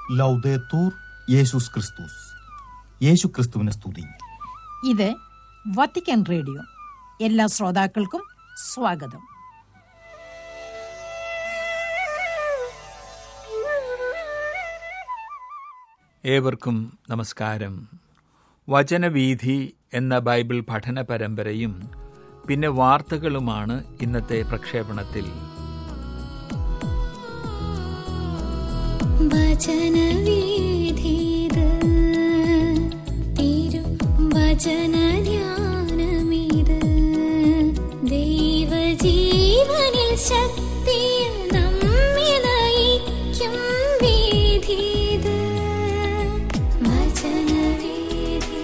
ലൗദേത്തൂർ യേശുസ് ക്രിസ്തുസ് യേശു ക്രിസ്തുവിനെ സ്തുതി ഇത് വത്തിക്കാൻ റേഡിയോ എല്ലാ ശ്രോതാക്കൾക്കും സ്വാഗതം ഏവർക്കും നമസ്കാരം വചനവീഥി എന്ന ബൈബിൾ പഠന പരമ്പരയും പിന്നെ വാർത്തകളുമാണ് ഇന്നത്തെ പ്രക്ഷേപണത്തിൽ വചനവീഥിത് തിരു വചനധ്യാനമിത് ദൈവജീവനിൽ ശക്തിയിൽ നമ്മെ നയിക്കും വീഥിത് വചനവീഥി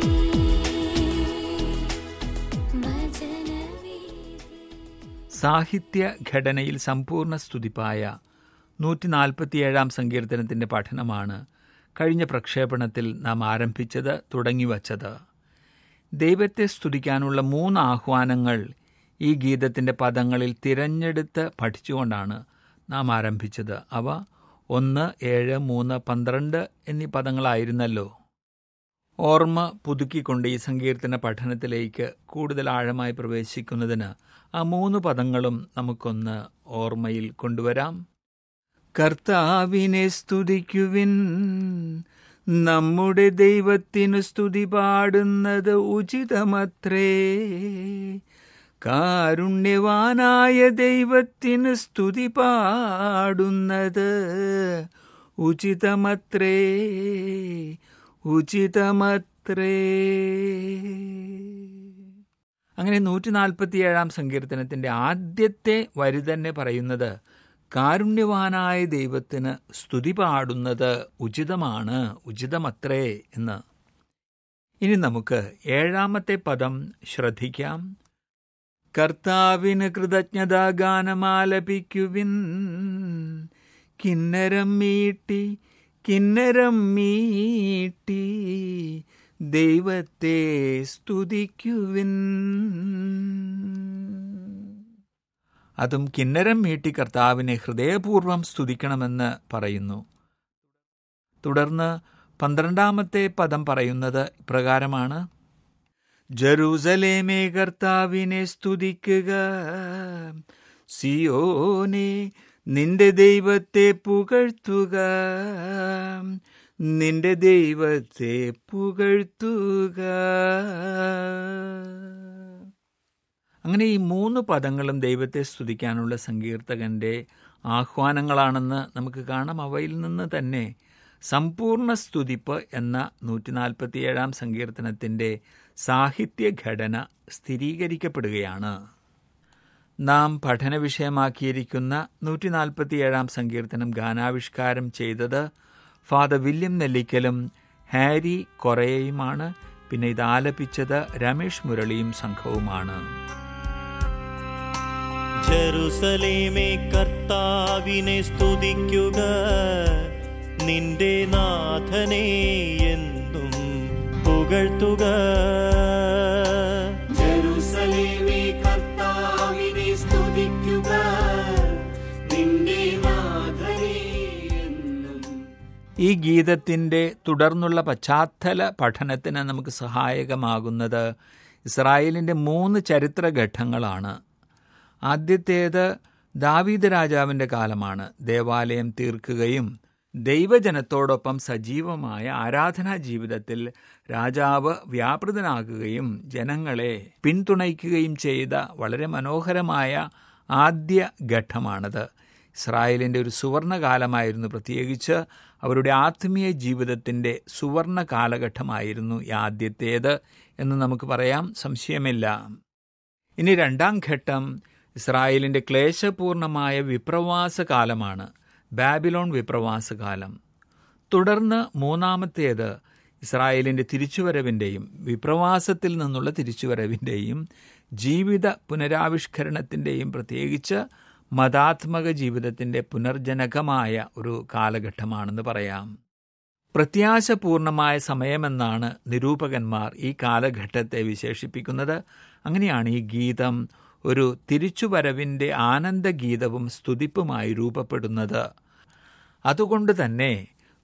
വചനവീഥി സാഹിത്യ ഘടനയിൽ സമ്പൂർണ്ണ സ്തുതിപ്പായ നൂറ്റി നാൽപ്പത്തിയേഴാം സങ്കീർത്തനത്തിന്റെ പഠനമാണ് കഴിഞ്ഞ പ്രക്ഷേപണത്തിൽ നാം ആരംഭിച്ചത് തുടങ്ങിവച്ചത് ദൈവത്തെ സ്തുതിക്കാനുള്ള മൂന്ന് ആഹ്വാനങ്ങൾ ഈ ഗീതത്തിന്റെ പദങ്ങളിൽ തിരഞ്ഞെടുത്ത് പഠിച്ചുകൊണ്ടാണ് നാം ആരംഭിച്ചത് അവ ഒന്ന് ഏഴ് മൂന്ന് പന്ത്രണ്ട് എന്നീ പദങ്ങളായിരുന്നല്ലോ ഓർമ്മ പുതുക്കിക്കൊണ്ട് ഈ സങ്കീർത്തന പഠനത്തിലേക്ക് കൂടുതൽ ആഴമായി പ്രവേശിക്കുന്നതിന് ആ മൂന്ന് പദങ്ങളും നമുക്കൊന്ന് ഓർമ്മയിൽ കൊണ്ടുവരാം കർത്താവിനെ സ്തുതിക്കുവിൻ നമ്മുടെ ദൈവത്തിനു സ്തുതി പാടുന്നത് ഉചിതമത്രേ കാരുണ്യവാനായ ദൈവത്തിനു സ്തുതി പാടുന്നത് ഉചിതമത്രേ ഉചിതമത്രേ അങ്ങനെ നൂറ്റി നാൽപ്പത്തിയേഴാം സങ്കീർത്തനത്തിന്റെ ആദ്യത്തെ വരി തന്നെ പറയുന്നത് കാരുണ്യവാനായ ദൈവത്തിന് സ്തുതി പാടുന്നത് ഉചിതമാണ് ഉചിതമത്രേ എന്ന് ഇനി നമുക്ക് ഏഴാമത്തെ പദം ശ്രദ്ധിക്കാം കർത്താവിന് കൃതജ്ഞതാ ഗാനമാലപിക്കുവിൻ കിന്നരം മീട്ടി കിന്നരം മീട്ടി ദൈവത്തെ സ്തുതിക്കുവിൻ അതും കിന്നരം മീട്ടി കർത്താവിനെ ഹൃദയപൂർവ്വം സ്തുതിക്കണമെന്ന് പറയുന്നു തുടർന്ന് പന്ത്രണ്ടാമത്തെ പദം പറയുന്നത് ഇപ്രകാരമാണ് ജറൂസലേമേ കർത്താവിനെ സ്തുതിക്കുക സിയോനെ നിന്റെ ദൈവത്തെ പുകഴ്ത്തുക നിന്റെ ദൈവത്തെ പുകഴ്ത്തുക അങ്ങനെ ഈ മൂന്ന് പദങ്ങളും ദൈവത്തെ സ്തുതിക്കാനുള്ള സങ്കീർത്തകന്റെ ആഹ്വാനങ്ങളാണെന്ന് നമുക്ക് കാണാം അവയിൽ നിന്ന് തന്നെ സമ്പൂർണ്ണ സ്തുതിപ്പ് എന്ന നൂറ്റി നാൽപ്പത്തിയേഴാം സങ്കീർത്തനത്തിന്റെ സാഹിത്യഘടന സ്ഥിരീകരിക്കപ്പെടുകയാണ് നാം പഠന വിഷയമാക്കിയിരിക്കുന്ന നൂറ്റി നാൽപ്പത്തിയേഴാം സങ്കീർത്തനം ഗാനാവിഷ്കാരം ചെയ്തത് ഫാദർ വില്യം നെല്ലിക്കലും ഹാരി കൊറേയുമാണ് പിന്നെ ഇത് ആലപിച്ചത് രമേഷ് മുരളിയും സംഘവുമാണ് ജെറുസലേമേ കർത്താവിനെ സ്തുതിക്കുക നിന്റെ നാഥനെ എന്നും പുകഴ്ത്തുക ജെറുസലേമേ കർത്താവിനെ സ്തുതിക്കുക നിന്റെ നാഥനെ എന്നും ഈ ഗീതത്തിന്റെ തുടർന്നുള്ള പശ്ചാത്തല പഠനത്തിന് നമുക്ക് സഹായകമാകുന്നത് ഇസ്രായേലിന്റെ മൂന്ന് ചരിത്രഘട്ടങ്ങളാണ് ആദ്യത്തേത് ദാവീദ് രാജാവിന്റെ കാലമാണ് ദേവാലയം തീർക്കുകയും ദൈവജനത്തോടൊപ്പം സജീവമായ ആരാധനാ ജീവിതത്തിൽ രാജാവ് വ്യാപൃതനാകുകയും ജനങ്ങളെ പിന്തുണയ്ക്കുകയും ചെയ്ത വളരെ മനോഹരമായ ആദ്യ ഘട്ടമാണത് ഇസ്രായേലിൻ്റെ ഒരു സുവർണകാലമായിരുന്നു പ്രത്യേകിച്ച് അവരുടെ ആത്മീയ ജീവിതത്തിൻ്റെ സുവർണ കാലഘട്ടമായിരുന്നു ഈ ആദ്യത്തേത് എന്ന് നമുക്ക് പറയാം സംശയമില്ല ഇനി രണ്ടാം ഘട്ടം ഇസ്രായേലിൻ്റെ ക്ലേശപൂർണമായ വിപ്രവാസ കാലമാണ് ബാബിലോൺ വിപ്രവാസ കാലം തുടർന്ന് മൂന്നാമത്തേത് ഇസ്രായേലിൻ്റെ തിരിച്ചുവരവിൻ്റെയും വിപ്രവാസത്തിൽ നിന്നുള്ള തിരിച്ചുവരവിൻ്റെയും ജീവിത പുനരാവിഷ്കരണത്തിൻ്റെയും പ്രത്യേകിച്ച് മതാത്മക ജീവിതത്തിൻ്റെ പുനർജനകമായ ഒരു കാലഘട്ടമാണെന്ന് പറയാം പ്രത്യാശപൂർണമായ സമയമെന്നാണ് നിരൂപകന്മാർ ഈ കാലഘട്ടത്തെ വിശേഷിപ്പിക്കുന്നത് അങ്ങനെയാണ് ഈ ഗീതം ഒരു തിരിച്ചുവരവിൻ്റെ ആനന്ദഗീതവും സ്തുതിപ്പുമായി രൂപപ്പെടുന്നത് അതുകൊണ്ട് തന്നെ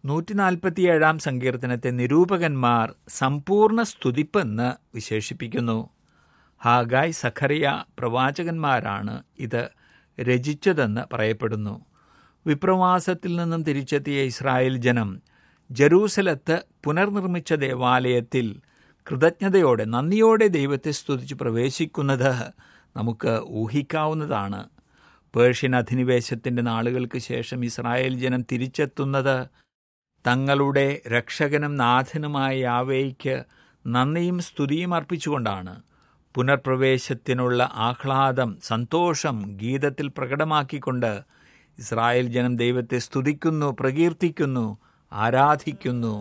നൂറ്റി നാൽപ്പത്തിയേഴാം സങ്കീർത്തനത്തെ നിരൂപകന്മാർ സമ്പൂർണ്ണ സ്തുതിപ്പെന്ന് വിശേഷിപ്പിക്കുന്നു ഹാഗായ് സഖറിയ പ്രവാചകന്മാരാണ് ഇത് രചിച്ചതെന്ന് പറയപ്പെടുന്നു വിപ്രവാസത്തിൽ നിന്നും തിരിച്ചെത്തിയ ഇസ്രായേൽ ജനം ജറൂസലത്ത് പുനർനിർമ്മിച്ച ദേവാലയത്തിൽ കൃതജ്ഞതയോടെ നന്ദിയോടെ ദൈവത്തെ സ്തുതിച്ച് പ്രവേശിക്കുന്നത് നമുക്ക് ഊഹിക്കാവുന്നതാണ് പേർഷ്യൻ അധിനിവേശത്തിൻ്റെ നാളുകൾക്ക് ശേഷം ഇസ്രായേൽ ജനം തിരിച്ചെത്തുന്നത് തങ്ങളുടെ രക്ഷകനും നാഥനുമായ യാവേയ്ക്ക് നന്ദിയും സ്തുതിയും അർപ്പിച്ചുകൊണ്ടാണ് പുനർപ്രവേശത്തിനുള്ള ആഹ്ലാദം സന്തോഷം ഗീതത്തിൽ പ്രകടമാക്കിക്കൊണ്ട് ഇസ്രായേൽ ജനം ദൈവത്തെ സ്തുതിക്കുന്നു പ്രകീർത്തിക്കുന്നു ആരാധിക്കുന്നു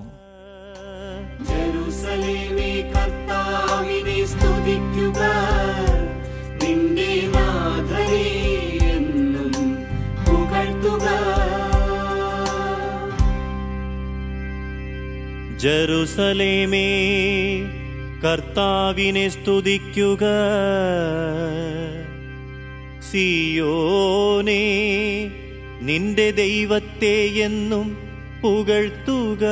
ജെറുസലേമേ കർത്താവിനെ സ്തുതിക്കുക നിന്റെ നാഥനെ എന്നും പുകഴ്ത്തുക ജറുസലേമേ കർത്താവിനെ സ്തുതിക്കുക സിയോനേ നിന്റെ ദൈവത്തെ എന്നും പുകഴ്ത്തുക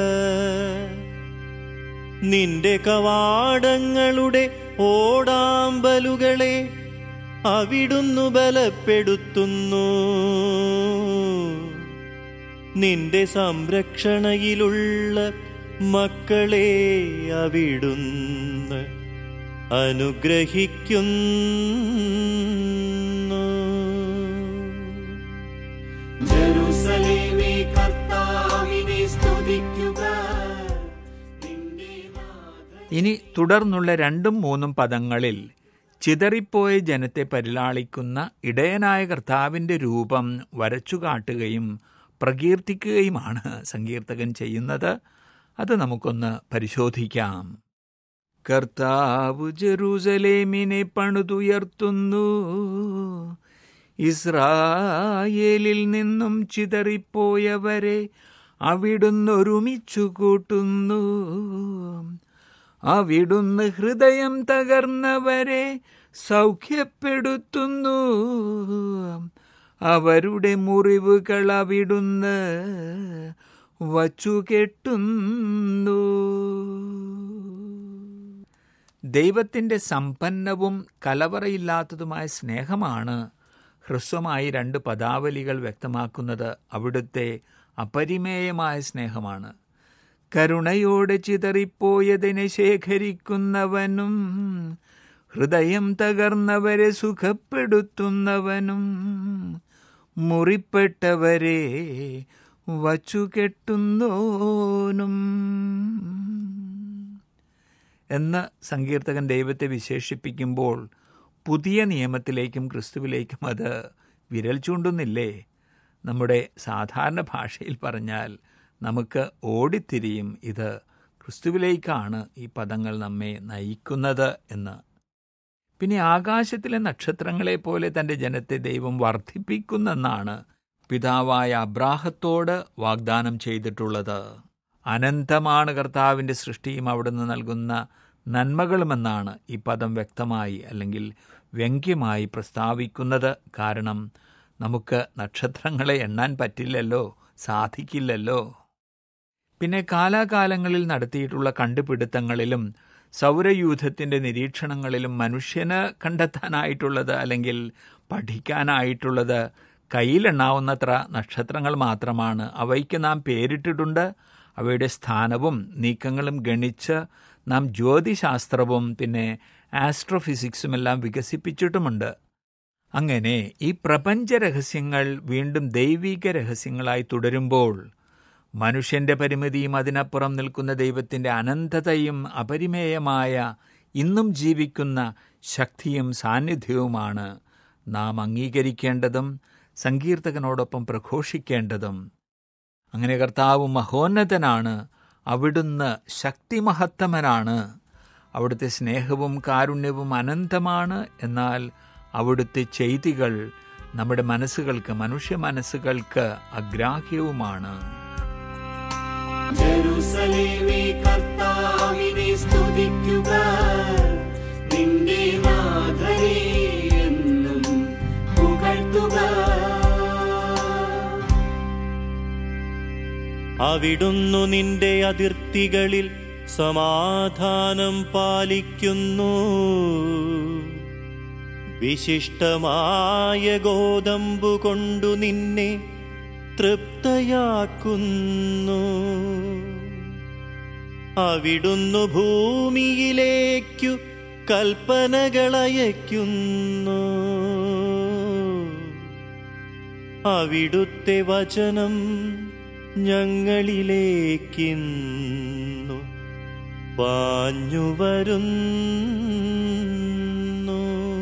നിന്റെ കവാടങ്ങളുടെ ഓടാമ്പലുകളെ അവിടുന്നു ബലപ്പെടുത്തുന്നു നിന്റെ സംരക്ഷണയിലുള്ള മക്കളെ അവിടുന്ന് അനുഗ്രഹിക്കുന്നു ജെറുസലേമേ കർത്താവിനെ സ്തുതിക്കുക നിന്റെ നാഥനെ ഇനി തുടർന്നുള്ള രണ്ടും മൂന്നും പദങ്ങളിൽ ചിതറിപ്പോയ ജനത്തെ പരിലാളിക്കുന്ന ഇടയനായ കർത്താവിൻ്റെ രൂപം വരച്ചു കാട്ടുകയും പ്രകീർത്തിക്കുകയുമാണ് സങ്കീർത്തകൻ ചെയ്യുന്നത് അത് നമുക്കൊന്ന് പരിശോധിക്കാം കർത്താവ് ജെറൂസലേമിനെ പണിതുയർത്തുന്നു ഇസ്രായേലിൽ നിന്നും ചിതറിപ്പോയവരെ അവിടുന്ന് ഒരുമിച്ചു കൂട്ടുന്നു അവിടുന്ന് ഹൃദയം തകർന്നവരെ സൗഖ്യപ്പെടുത്തുന്നു അവരുടെ മുറിവുകൾ അവിടുന്ന് വച്ചുകെട്ടുന്നു ദൈവത്തിൻ്റെ സമ്പന്നവും കലവറയില്ലാത്തതുമായ സ്നേഹമാണ് ഹ്രസ്വമായി രണ്ട് പദാവലികൾ വ്യക്തമാക്കുന്നത് അവിടുത്തെ അപരിമേയമായ സ്നേഹമാണ് കരുണയോടെ ചിതറിപ്പോയതിനെ ശേഖരിക്കുന്നവനും ഹൃദയം തകർന്നവരെ സുഖപ്പെടുത്തുന്നവനും മുറിപ്പെട്ടവരെ വച്ചുകെട്ടുന്നോനും എന്ന് സങ്കീർത്തകൻ ദൈവത്തെ വിശേഷിപ്പിക്കുമ്പോൾ പുതിയ നിയമത്തിലേക്കും ക്രിസ്തുവിലേക്കും അത് വിരൽ ചൂണ്ടുന്നില്ലേ നമ്മുടെ സാധാരണ ഭാഷയിൽ പറഞ്ഞാൽ നമുക്ക് ഓടിത്തിരിയും ഇത് ക്രിസ്തുവിലേക്കാണ് ഈ പദങ്ങൾ നമ്മെ നയിക്കുന്നത് എന്ന് പിന്നെ ആകാശത്തിലെ നക്ഷത്രങ്ങളെ പോലെ തൻ്റെ ജനത്തെ ദൈവം വർദ്ധിപ്പിക്കുന്നെന്നാണ് പിതാവായ അബ്രാഹത്തോട് വാഗ്ദാനം ചെയ്തിട്ടുള്ളത് അനന്തമാണ് കർത്താവിൻ്റെ സൃഷ്ടിയും അവിടുന്ന് നൽകുന്ന നന്മകളുമെന്നാണ് ഈ പദം വ്യക്തമായി അല്ലെങ്കിൽ വ്യംഗ്യമായി പ്രസ്താവിക്കുന്നത് കാരണം നമുക്ക് നക്ഷത്രങ്ങളെ എണ്ണാൻ പറ്റില്ലല്ലോ സാധിക്കില്ലല്ലോ പിന്നെ കാലാകാലങ്ങളിൽ നടത്തിയിട്ടുള്ള കണ്ടുപിടുത്തങ്ങളിലും സൗരയൂഥത്തിൻ്റെ നിരീക്ഷണങ്ങളിലും മനുഷ്യന് കണ്ടെത്താനായിട്ടുള്ളത് അല്ലെങ്കിൽ പഠിക്കാനായിട്ടുള്ളത് കയ്യിലെണ്ണാവുന്നത്ര നക്ഷത്രങ്ങൾ മാത്രമാണ് അവയ്ക്ക് നാം പേരിട്ടിട്ടുണ്ട് അവയുടെ സ്ഥാനവും നീക്കങ്ങളും ഗണിച്ച് നാം ജ്യോതിശാസ്ത്രവും പിന്നെ ആസ്ട്രോഫിസിക്സുമെല്ലാം വികസിപ്പിച്ചിട്ടുമുണ്ട് അങ്ങനെ ഈ പ്രപഞ്ച രഹസ്യങ്ങൾ വീണ്ടും ദൈവിക രഹസ്യങ്ങളായി തുടരുമ്പോൾ മനുഷ്യന്റെ പരിമിതിയും അതിനപ്പുറം നിൽക്കുന്ന ദൈവത്തിൻ്റെ അനന്തതയും അപരിമേയമായ ഇന്നും ജീവിക്കുന്ന ശക്തിയും സാന്നിധ്യവുമാണ് നാം അംഗീകരിക്കേണ്ടതും സങ്കീർത്തകനോടൊപ്പം പ്രഘോഷിക്കേണ്ടതും അങ്ങനെ കർത്താവ് മഹോന്നതനാണ് അവിടുന്ന് ശക്തിമഹത്തമനാണ് അവിടുത്തെ സ്നേഹവും കാരുണ്യവും അനന്തമാണ് എന്നാൽ അവിടുത്തെ ചെയ്തികൾ നമ്മുടെ മനസ്സുകൾക്ക് മനുഷ്യ മനസ്സുകൾക്ക് അഗ്രാഹ്യവുമാണ് ജെറുസലേമേ കർത്താവിനെ സ്തുതിക്കുക നിന്റെ നാഥനെ എന്നും പുകഴ്ത്തുക അവിടുന്നു നിന്റെ അതിർത്തികളിൽ സമാധാനം പാലിക്കുന്നു വിശിഷ്ടമായ ഗോതമ്പു കൊണ്ടു നിന്നെ തൃപ്തയാക്കുന്നു അവിടുന്നു ഭൂമിയിലേക്കു കൽപ്പനകളയക്കുന്നു അവിടുത്തെ വചനം ഞങ്ങളിലേക്കിന്നു പാഞ്ഞു വരുന്നു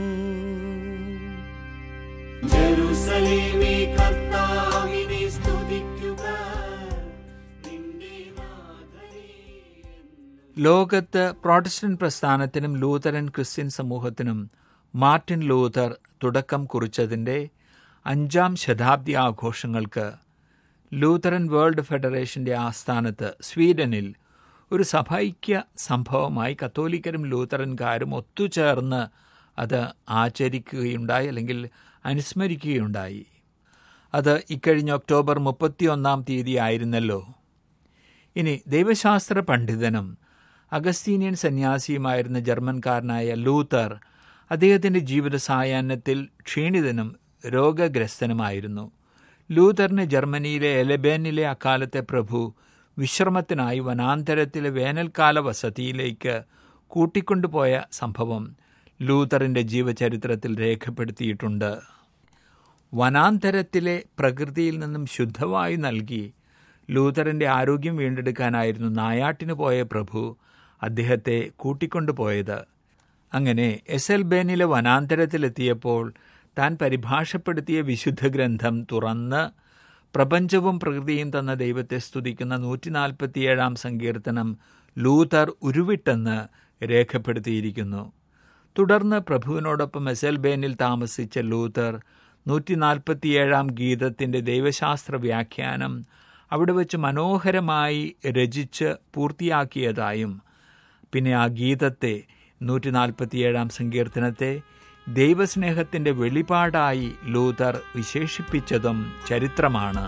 ജെറുസലേമേ കർത്താവിനെ സ്തുതിക്കുക നിന്റെ നാഥനെ ലോകത്ത് പ്രോട്ടസ്റ്റന്റ് പ്രസ്ഥാനത്തിനും ലൂതറൻ ക്രിസ്ത്യൻ സമൂഹത്തിനും മാർട്ടിൻ ലൂതർ തുടക്കം കുറിച്ചതിൻ്റെ അഞ്ചാം ശതാബ്ദി ആഘോഷങ്ങൾക്ക് ലൂതറൻ വേൾഡ് ഫെഡറേഷന്റെ ആസ്ഥാനത്ത് സ്വീഡനിൽ ഒരു സഭൈക്യ സംഭവമായി കത്തോലിക്കരും ലൂതറൻകാരും ഒത്തുചേർന്ന് അത് ആചരിക്കുകയുണ്ടായി അല്ലെങ്കിൽ അനുസ്മരിക്കുകയുണ്ടായി അത് ഇക്കഴിഞ്ഞ ഒക്ടോബർ മുപ്പത്തിയൊന്നാം തീയതി ആയിരുന്നല്ലോ ഇനി ദൈവശാസ്ത്ര പണ്ഡിതനും അഗസ്തീനിയൻ സന്യാസിയുമായിരുന്ന ജർമ്മൻകാരനായ ലൂത്തർ അദ്ദേഹത്തിൻ്റെ ജീവിത സായാഹ്നത്തിൽ ക്ഷീണിതനും രോഗഗ്രസ്തനുമായിരുന്നു ലൂതറിന് ജർമ്മനിയിലെ എലബേനിലെ അക്കാലത്തെ പ്രഭു വിശ്രമത്തിനായി വനാന്തരത്തിലെ വേനൽക്കാല വസതിയിലേക്ക് കൂട്ടിക്കൊണ്ടുപോയ സംഭവം ലൂതറിൻ്റെ ജീവചരിത്രത്തിൽ രേഖപ്പെടുത്തിയിട്ടുണ്ട് വനാന്തരത്തിലെ പ്രകൃതിയിൽ നിന്നും ശുദ്ധവായു നൽകി ലൂതറിൻ്റെ ആരോഗ്യം വീണ്ടെടുക്കാനായിരുന്നു നായാട്ടിന് പോയ പ്രഭു അദ്ദേഹത്തെ കൂട്ടിക്കൊണ്ടുപോയത് അങ്ങനെ എസ് എൽ ബേനിലെ വനാന്തരത്തിലെത്തിയപ്പോൾ താൻ പരിഭാഷപ്പെടുത്തിയ വിശുദ്ധ ഗ്രന്ഥം തുറന്ന് പ്രപഞ്ചവും പ്രകൃതിയും തന്ന ദൈവത്തെ സ്തുതിക്കുന്ന നൂറ്റി നാൽപ്പത്തിയേഴാം സങ്കീർത്തനം ലൂതർ ഉരുവിട്ടെന്ന് രേഖപ്പെടുത്തിയിരിക്കുന്നു തുടർന്ന് പ്രഭുവിനോടൊപ്പം എസൽ ബേനിൽ താമസിച്ച ലൂതർ നൂറ്റി നാൽപ്പത്തിയേഴാം ഗീതത്തിൻ്റെ ദൈവശാസ്ത്ര വ്യാഖ്യാനം അവിടെ വെച്ച് മനോഹരമായി രചിച്ച് പൂർത്തിയാക്കിയതായും പിന്നെ ആ ഗീതത്തെ നൂറ്റി നാൽപ്പത്തിയേഴാം സങ്കീർത്തനത്തെ ദൈവസ്നേഹത്തിൻ്റെ വെളിപാടായി ലൂതർ വിശേഷിപ്പിച്ചതും ചരിത്രമാണ്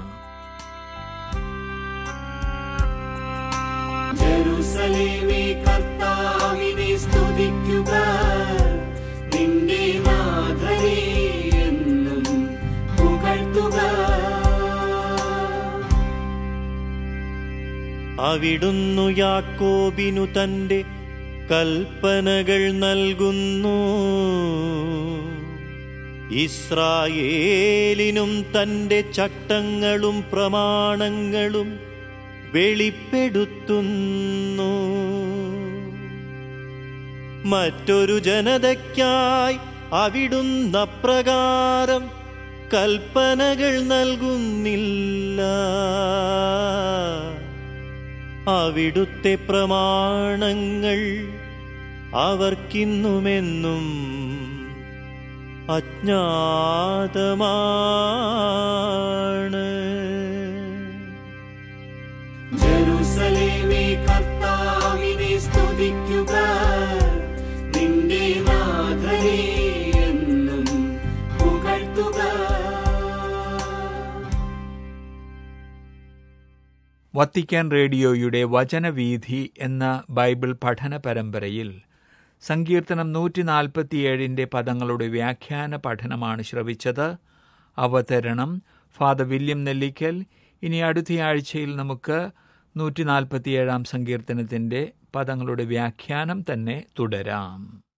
ജെറുസലേമേ കർത്താവിനെ സ്തുതിക്കുക നിന്റെ നാഥനെ എന്നും പുകഴ്ത്തുക അവിടുന്നു യാക്കോബിനു തന്റെ കൽപ്പനകൾ നൽകുന്നു ഇസ്രായേലിനും തന്റെ ചട്ടങ്ങളും പ്രമാണങ്ങളും വെളിപ്പെടുത്തുന്നു മറ്റൊരു ജനതയ്ക്കായി അവിടുന്ന പ്രകാരം കൽപ്പനകൾ നൽകുന്നില്ല അവിടുത്തെ പ്രമാണങ്ങൾ അവർക്കിന്നുമെന്നും അജ്ഞാതമാണ് ജെറുസലേമേ കർത്താവിനെ സ്തുതിക്കുക നിന്റെ നാഥനെ എന്നും പുകഴ്ത്തുക വത്തിക്കാൻ റേഡിയോയുടെ വചനവീഥി എന്ന ബൈബിൾ പഠന പരമ്പരയിൽ സങ്കീർത്തനം നൂറ്റി നാൽപ്പത്തിയേഴിൻ്റെ പദങ്ങളുടെ വ്യാഖ്യാന പഠനമാണ് ശ്രവിച്ചത് അവതരണം ഫാദർ വില്യം നെല്ലിക്കൽ ഇനി അടുത്തയാഴ്ചയിൽ നമുക്ക് നൂറ്റി നാൽപ്പത്തിയേഴാം സങ്കീർത്തനത്തിൻ്റെ പദങ്ങളുടെ വ്യാഖ്യാനം തന്നെ തുടരാം